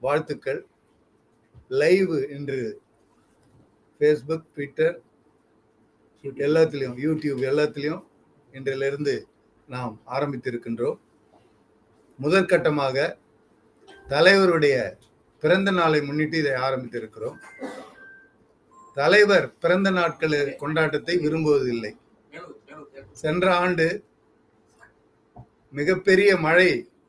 வாழ்த்துக்கள் லைவ் இன்று Facebook Twitter எல்லாத்துலேயும் யூடியூப் எல்லாத்துலேயும் இன்றிலிருந்து நாம் ஆரம்பித்திருக்கின்றோம் முதற்கட்டமாக தலைவருடைய பிறந்த நாளை முன்னிட்டு இதை ஆரம்பித்திருக்கிறோம் தலைவர் பிறந்த நாட்கள் கொண்டாட்டத்தை விரும்புவதில்லை சென்ற ஆண்டு மிகப்பெரிய மழை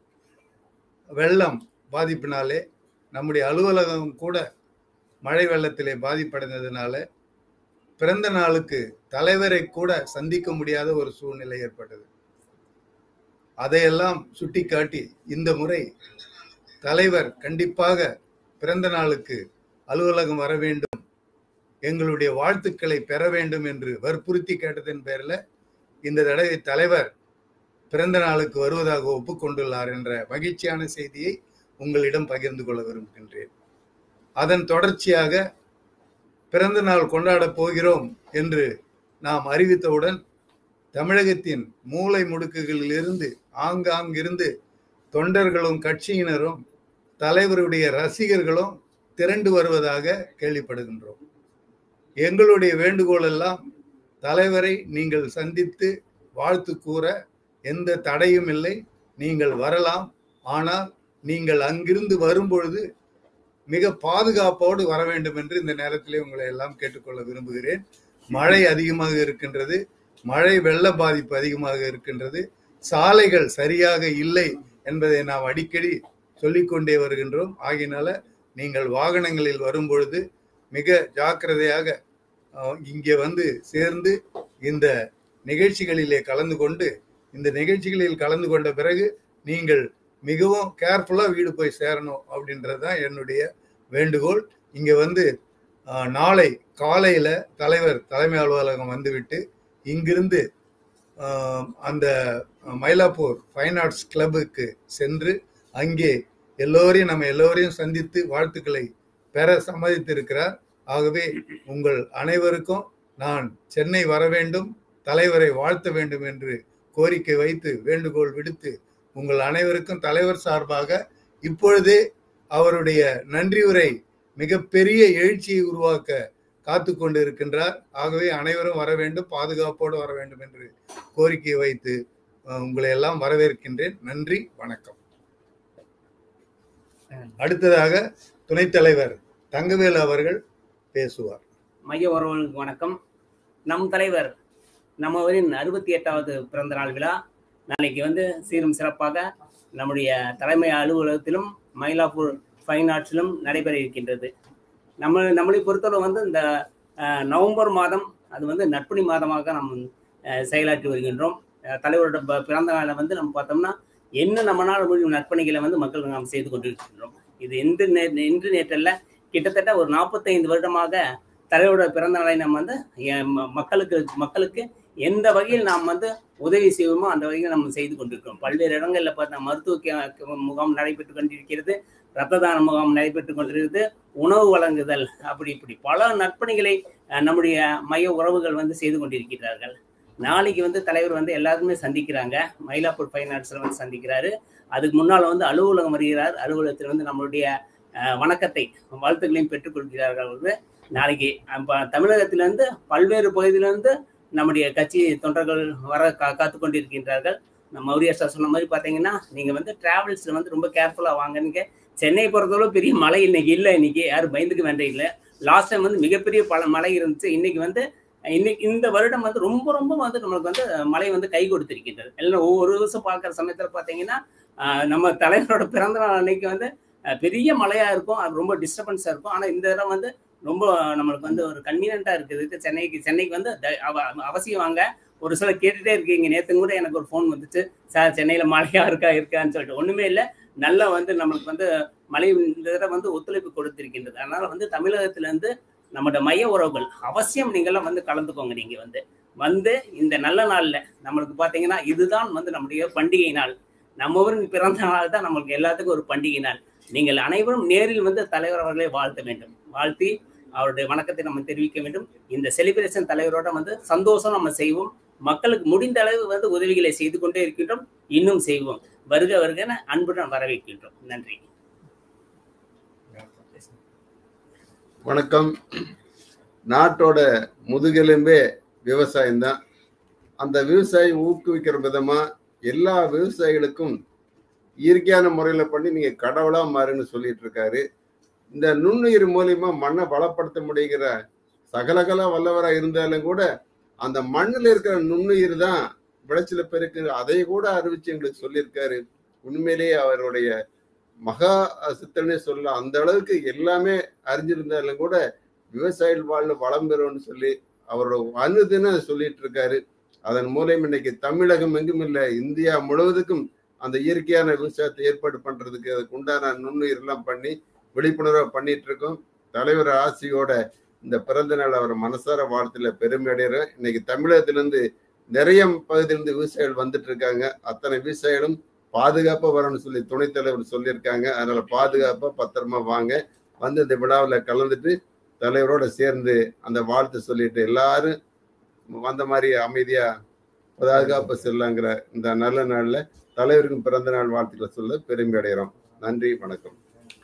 வெள்ளம் பாதிப்பினாலே நம்முடைய அலுவலகம் கூட மழை வெள்ளத்திலே பாதிப்படைந்ததுனால பிறந்த நாளுக்கு தலைவரை கூட சந்திக்க முடியாத ஒரு சூழ்நிலை ஏற்பட்டது அதையெல்லாம் சுட்டிக்காட்டி இந்த முறை தலைவர் கண்டிப்பாக பிறந்த நாளுக்கு அலுவலகம் வர வேண்டும் எங்களுடைய வாழ்த்துக்களை பெற வேண்டும் என்று வற்புறுத்தி கேட்டதன் பேரில் இந்த தடவை தலைவர் பிறந்த நாளுக்கு வருவதாக ஒப்புக்கொண்டுள்ளார் என்ற மகிழ்ச்சியான செய்தியை உங்களிடம் பகிர்ந்து கொள்ள விரும்புகின்றேன் அதன் தொடர்ச்சியாக பிறந்த நாள் கொண்டாடப் போகிறோம் என்று நாம் அறிவித்தவுடன் தமிழகத்தின் மூளை முடுக்குகளில் இருந்து ஆங்காங்கிருந்து தொண்டர்களும் கட்சியினரும் தலைவருடைய ரசிகர்களும் திரண்டு வருவதாக கேள்விப்படுகின்றோம் எங்களுடைய வேண்டுகோள் எல்லாம் தலைவரை நீங்கள் சந்தித்து வாழ்த்து கூற எந்த தடையும் இல்லை நீங்கள் வரலாம் ஆனால் நீங்கள் அங்கிருந்து வரும்பொழுது மிக பாதுகாப்போடு வர வேண்டும் என்று இந்த நேரத்திலே உங்களை எல்லாம் கேட்டுக்கொள்ள விரும்புகிறேன் மழை அதிகமாக இருக்கின்றது மழை வெள்ள பாதிப்பு அதிகமாக இருக்கின்றது சாலைகள் சரியாக இல்லை என்பதை நாம் அடிக்கடி சொல்லிக்கொண்டே வருகின்றோம் ஆகினால நீங்கள் வாகனங்களில் வரும்பொழுது மிக ஜாக்கிரதையாக இங்கே வந்து சேர்ந்து இந்த நிகழ்ச்சிகளிலே கலந்து கொண்டு இந்த நிகழ்ச்சிகளில் கலந்து கொண்ட பிறகு நீங்கள் மிகவும் கேர்ஃபுல்லா வீடு போய் சேரணும் அப்படின்றது தான் என்னுடைய வேண்டுகோள் இங்க வந்து நாளை காலையில தலைவர் தலைமை அலுவலகம் வந்துவிட்டு இங்கிருந்து அந்த மயிலாப்பூர் ஃபைன் ஆர்ட்ஸ் கிளப்புக்கு சென்று அங்கே எல்லோரையும் நம்ம எல்லோரையும் சந்தித்து வாழ்த்துக்களை பெற சம்மதித்திருக்கிறார் ஆகவே உங்கள் அனைவருக்கும் நான் சென்னை வர வேண்டும் தலைவரை வாழ்த்த வேண்டும் என்று கோரிக்கை வைத்து வேண்டுகோள் விடுத்து உங்கள் அனைவருக்கும் தலைவர் சார்பாக இப்பொழுதே அவருடைய நன்றி உரை மிகப்பெரிய எழுச்சியை உருவாக்க காத்து கொண்டு இருக்கின்றார் ஆகவே அனைவரும் வர வேண்டும் பாதுகாப்போடு வர வேண்டும் என்று கோரிக்கை வைத்து உங்களை எல்லாம் வரவேற்கின்றேன் நன்றி வணக்கம் அடுத்ததாக துணைத் தலைவர் தங்கவேலு அவர்கள் பேசுவார் மைய உறவுகளுக்கு வணக்கம் நம் தலைவர் நம்மவரின் அறுபத்தி எட்டாவது பிறந்த நாள் விழா நாளைக்கு வந்து சீரும் சிறப்பாக நம்முடைய தலைமை அலுவலகத்திலும் மயிலாப்பூர் ஃபைன் ஆர்ட்ஸிலும் நடைபெற இருக்கின்றது நம்ம நம்மளை பொறுத்தவரை வந்து இந்த நவம்பர் மாதம் அது வந்து நட்பணி மாதமாக நாம் செயலாற்றி வருகின்றோம் தலைவரோட பிறந்த நாளை வந்து நம்ம பார்த்தோம்னா என்ன நம்மளால் முடியும் நற்பணிகளை வந்து மக்களுக்கு நாம் செய்து கொண்டிருக்கின்றோம் இது இன்று நே இன்று நேற்றல்ல கிட்டத்தட்ட ஒரு நாற்பத்தைந்து வருடமாக தலைவரோட பிறந்த நாளை நம்ம வந்து மக்களுக்கு மக்களுக்கு எந்த வகையில் நாம் வந்து உதவி செய்வோமோ அந்த வகையில் நம்ம செய்து கொண்டிருக்கிறோம் பல்வேறு இடங்களில் பார்த்தா மருத்துவ முகாம் நடைபெற்று கொண்டிருக்கிறது ரத்த தான முகாம் நடைபெற்று கொண்டிருக்கிறது உணவு வழங்குதல் அப்படி இப்படி பல நற்பணிகளை நம்முடைய மைய உறவுகள் வந்து செய்து கொண்டிருக்கிறார்கள் நாளைக்கு வந்து தலைவர் வந்து எல்லாருமே சந்திக்கிறாங்க மயிலாப்பூர் ஃபைன் ஆர்ட்ஸில் வந்து சந்திக்கிறாரு அதுக்கு முன்னால் வந்து அலுவலகம் வருகிறார் அலுவலகத்தில் வந்து நம்மளுடைய வணக்கத்தை வாழ்த்துக்களையும் பெற்றுக்கொள்கிறார்கள் வந்து நாளைக்கு தமிழகத்திலிருந்து பல்வேறு பகுதியிலிருந்து நம்முடைய கட்சி தொண்டர்கள் வர கா காத்து கொண்டிருக்கின்றார்கள் நம்ம மௌரியா சார் சொன்ன மாதிரி பார்த்தீங்கன்னா நீங்கள் வந்து டிராவல்ஸில் வந்து ரொம்ப கேர்ஃபுல்லாக வாங்க சென்னை பொறுத்தவரை பெரிய மழை இன்னைக்கு இல்லை இன்னைக்கு யாரும் பயந்துக்க வேண்டிய இல்லை லாஸ்ட் டைம் வந்து மிகப்பெரிய பல மழை இருந்துச்சு இன்னைக்கு வந்து இன்னைக்கு இந்த வருடம் வந்து ரொம்ப ரொம்ப வந்து நம்மளுக்கு வந்து மழை வந்து கை கொடுத்திருக்கின்றது எல்லாம் ஒவ்வொரு வருஷம் பார்க்குற சமயத்தில் பார்த்தீங்கன்னா நம்ம தலைவரோட பிறந்த நாள் அன்னைக்கு வந்து பெரிய மழையா இருக்கும் அது ரொம்ப டிஸ்டர்பன்ஸாக இருக்கும் ஆனால் இந்த இடம் வந்து ரொம்ப நம்மளுக்கு வந்து ஒரு கன்வீனியண்டா இருக்குது சென்னைக்கு சென்னைக்கு வந்து அவசியம் வாங்க ஒரு சில கேட்டுட்டே இருக்கீங்க நேற்று கூட எனக்கு ஒரு ஃபோன் வந்துச்சு சார் சென்னையில மழையா இருக்கா இருக்கான்னு சொல்லிட்டு ஒண்ணுமே இல்லை நல்லா வந்து நம்மளுக்கு வந்து மழை இந்த தடவை வந்து ஒத்துழைப்பு கொடுத்திருக்கின்றது அதனால வந்து தமிழகத்துல இருந்து நம்மளோட மைய உறவுகள் அவசியம் நீங்களாம் வந்து கலந்துக்கோங்க நீங்க வந்து வந்து இந்த நல்ல நாள்ல நம்மளுக்கு பாத்தீங்கன்னா இதுதான் வந்து நம்முடைய பண்டிகை நாள் நம்ம ஊரின் பிறந்த நாள் தான் நம்மளுக்கு எல்லாத்துக்கும் ஒரு பண்டிகை நாள் நீங்கள் அனைவரும் நேரில் வந்து தலைவர் அவர்களை வாழ்த்த வேண்டும் வாழ்த்தி அவருடைய வணக்கத்தை நம்ம தெரிவிக்க வேண்டும் இந்த செலிப்ரேஷன் தலைவரோட வந்து சந்தோஷம் நம்ம செய்வோம் மக்களுக்கு முடிந்த அளவு வந்து உதவிகளை செய்து கொண்டே இருக்கின்றோம் இன்னும் செய்வோம் வருக வருகன அன்புடன் வரவேற்கின்றோம் நன்றி பேசுங்க வணக்கம் நாட்டோட முதுகெலும்பே விவசாயம்தான் அந்த விவசாயம் ஊக்குவிக்கிற விதமா எல்லா விவசாயிகளுக்கும் இயற்கையான முறையில பண்ணி நீங்க கடவுளா மாறுன்னு சொல்லிட்டு இருக்காரு இந்த நுண்ணுயிர் மூலியமா மண்ணை பலப்படுத்த முடிகிற சகலகல வல்லவரா இருந்தாலும் கூட அந்த மண்ணுல இருக்கிற நுண்ணுயிர் தான் விளைச்சல பெருக்கு அதை கூட அறிவிச்சு எங்களுக்கு சொல்லியிருக்காரு உண்மையிலேயே அவருடைய மகா சித்தனே சொல்லலாம் அந்த அளவுக்கு எல்லாமே அறிஞ்சிருந்தாலும் கூட விவசாயிகள் வாழ்ல வளம் பெறும்னு சொல்லி அவரோட அனுதினம் சொல்லிட்டு இருக்காரு அதன் மூலம் இன்னைக்கு தமிழகம் எங்கும் இல்லை இந்தியா முழுவதுக்கும் அந்த இயற்கையான விவசாயத்தை ஏற்பாடு பண்றதுக்கு அதுக்கு உண்டான நுண்ணுயிர் எல்லாம் பண்ணி விழிப்புணர்வை பண்ணிட்டு இருக்கோம் தலைவர் ஆசியோட இந்த பிறந்த நாள் அவர் மனசார வாழ்த்துல பெருமை அடைகிறோம் இன்னைக்கு தமிழகத்திலிருந்து நிறைய பகுதியிலிருந்து விவசாயிகள் வந்துட்டு இருக்காங்க அத்தனை விவசாயிகளும் பாதுகாப்பா வரணும்னு சொல்லி துணைத் தலைவர் சொல்லியிருக்காங்க அதனால பாதுகாப்பா பத்திரமா வாங்க வந்து இந்த விழாவில் கலந்துட்டு தலைவரோட சேர்ந்து அந்த வாழ்த்து சொல்லிட்டு எல்லாரும் வந்த மாதிரி அமைதியா பாதுகாப்பா செல்லாங்கிற இந்த நல்ல நாள்ல தலைவருக்கும் பிறந்த நாள் வாழ்த்துக்களை சொல்ல பெருமை அடைகிறோம் நன்றி வணக்கம்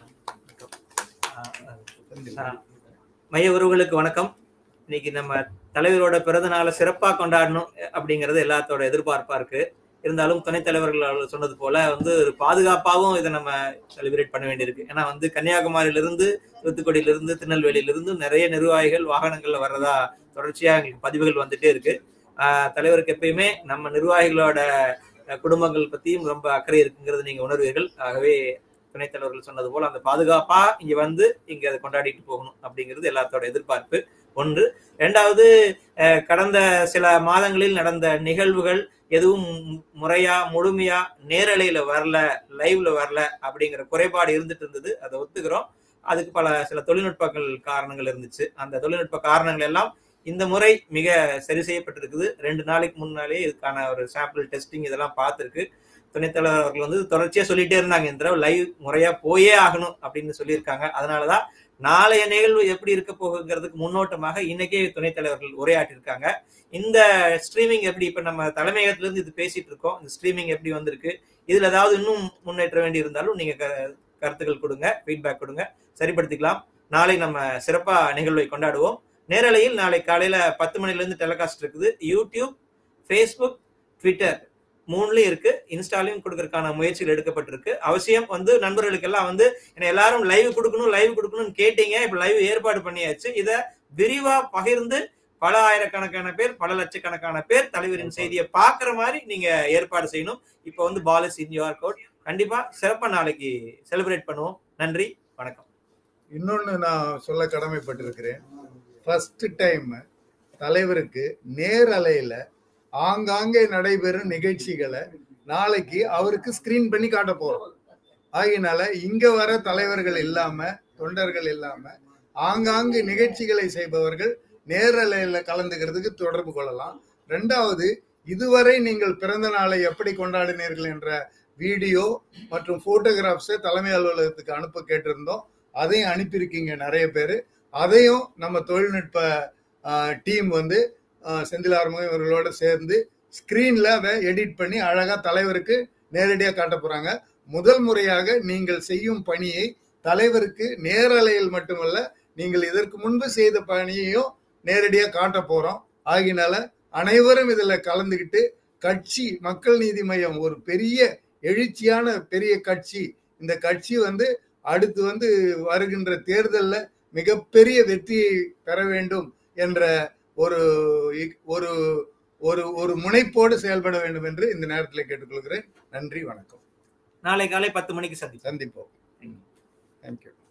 ஆஹ் மைய உறவுகளுக்கு வணக்கம் இன்னைக்கு நம்ம தலைவரோட பிறந்த நாளை சிறப்பா கொண்டாடணும் அப்படிங்கிறது எல்லாத்தோட எதிர்பார்ப்பா இருக்கு இருந்தாலும் துணைத் தலைவர்கள் அவர்கள் சொன்னது போல வந்து ஒரு பாதுகாப்பாகவும் இதை நம்ம செலிப்ரேட் பண்ண வேண்டியிருக்கு ஏன்னா வந்து கன்னியாகுமரியிலிருந்து தூத்துக்குடியிலிருந்து திருநெல்வேலியிலிருந்து நிறைய நிர்வாகிகள் வாகனங்கள்ல வர்றதா தொடர்ச்சியா எங்களுக்கு பதிவுகள் வந்துட்டே இருக்கு ஆஹ் தலைவருக்கு எப்பயுமே நம்ம நிர்வாகிகளோட அஹ், குடும்பங்கள் பத்தியும் ரொம்ப அக்கறை இருக்குங்கிறது நீங்க உணர்வீர்கள் ஆகவே துணைத் தலைவர்கள் சொன்னது போல அந்த பாதுகாப்பா இங்க வந்து இங்க அதை கொண்டாடிட்டு போகணும் அப்படிங்கிறது எல்லாத்தோட எதிர்பார்ப்பு ஒன்று ரெண்டாவது அஹ், கடந்த சில மாதங்களில் நடந்த நிகழ்வுகள் எதுவும் மு- முறையா முழுமையா நேரலையில வரல லைவ்ல வரல அப்படிங்கிற குறைபாடு இருந்துட்டு இருந்தது அதை ஒத்துக்கிறோம் அதுக்கு பல சில தொழில்நுட்பங்கள் காரணங்கள் இருந்துச்சு அந்த தொழில்நுட்ப காரணங்கள் எல்லாம் இந்த முறை மிக சரி செய்யப்பட்டிருக்குது ரெண்டு நாளைக்கு முன்னாலே இதுக்கான ஒரு சாம்பிள் டெஸ்டிங் இதெல்லாம் பார்த்துருக்கு துணைத் தலைவர் அவர்கள் வந்து தொடர்ச்சியா சொல்லிட்டே இருந்தாங்க இந்த தடவை லைவ் முறையா போயே ஆகணும் அப்படின்னு சொல்லியிருக்காங்க அதனாலதான் நாளைய நிகழ்வு எப்படி இருக்க போகுங்கிறதுக்கு முன்னோட்டமாக இன்னைக்கே துணைத் தலைவர்கள் உரையாற்றிருக்காங்க இந்த ஸ்ட்ரீமிங் எப்படி இப்ப நம்ம தலைமையகத்துல இருந்து இது பேசிட்டு இருக்கோம் இந்த ஸ்ட்ரீமிங் எப்படி வந்திருக்கு இதுல ஏதாவது இன்னும் முன்னேற்ற வேண்டி இருந்தாலும் நீங்க க- கருத்துக்கள் கொடுங்க ஃபீட்பேக் கொடுங்க சரிப்படுத்திக்கலாம் நாளை நம்ம சிறப்பா நிகழ்வை கொண்டாடுவோம் நேரலையில் நாளை காலையில பத்து மணில இருந்து டெலிகாஸ்ட் இருக்குது யூடியூப் ஃபேஸ்புக் ட்விட்டர் மூணுலயும் இருக்கு இன்ஸ்டாலையும் கொடுக்கறதுக்கான முயற்சிகள் எடுக்கப்பட்டிருக்கு அவசியம் வந்து நண்பர்களுக்கெல்லாம் வந்து என்ன எல்லாரும் லைவ் கொடுக்கணும் லைவ் கொடுக்கணும்னு கேட்டீங்க இப்ப லைவ் ஏற்பாடு பண்ணியாச்சு இத விரிவா பகிர்ந்து பல ஆயிரக்கணக்கான பேர் பல லட்சக்கணக்கான பேர் தலைவரின் செய்தியை பாக்குற மாதிரி நீங்க ஏற்பாடு செய்யணும் இப்ப வந்து பாலிஸ் இன் யோர் கோட் கண்டிப்பா சிறப்பா நாளைக்கு செலிப்ரேட் பண்ணுவோம் நன்றி வணக்கம் இன்னொன்னு நான் சொல்ல கடமைப்பட்டிருக்கிறேன் ஃபர்ஸ்ட் டைம் தலைவருக்கு நேரலையில ஆங்காங்கே நடைபெறும் நிகழ்ச்சிகளை நாளைக்கு அவருக்கு ஸ்கிரீன் பண்ணி காட்ட போறோம் ஆகையினால இங்க வர தலைவர்கள் இல்லாம தொண்டர்கள் இல்லாம ஆங்காங்கு நிகழ்ச்சிகளை செய்பவர்கள் நேரலையில கலந்துக்கிறதுக்கு தொடர்பு கொள்ளலாம் ரெண்டாவது இதுவரை நீங்கள் பிறந்த நாளை எப்படி கொண்டாடினீர்கள் என்ற வீடியோ மற்றும் போட்டோகிராஃப்ஸை தலைமை அலுவலகத்துக்கு அனுப்ப கேட்டிருந்தோம் அதையும் அனுப்பியிருக்கீங்க நிறைய பேர் அதையும் நம்ம தொழில்நுட்ப டீம் வந்து ஆஹ், செந்தில் ஆறுமுகம் இவர்களோட சேர்ந்து ஸ்கிரீன்ல அதை எடிட் பண்ணி அழகா தலைவருக்கு நேரடியாக காட்ட போறாங்க முதல் முறையாக நீங்கள் செய்யும் பணியை தலைவருக்கு நேரலையில் மட்டுமல்ல நீங்கள் இதற்கு முன்பு செய்த பணியையும் நேரடியாக காட்ட போறோம் ஆகினால அனைவரும் இதுல கலந்துக்கிட்டு கட்சி மக்கள் நீதி மையம் ஒரு பெரிய எழுச்சியான பெரிய கட்சி இந்த கட்சி வந்து அடுத்து வந்து வருகின்ற தேர்தல்ல மிகப்பெரிய வெற்றியை பெற வேண்டும் என்ற ஒரு இக்- ஒரு ஒரு ஒரு முனைப்போடு செயல்பட வேண்டும் என்று இந்த நேரத்தில் கேட்டுக்கொள்கிறேன் நன்றி வணக்கம் நாளை காலை பத்து மணிக்கு சந்திப்போம் சந்திப்போம் தேங்க்யூ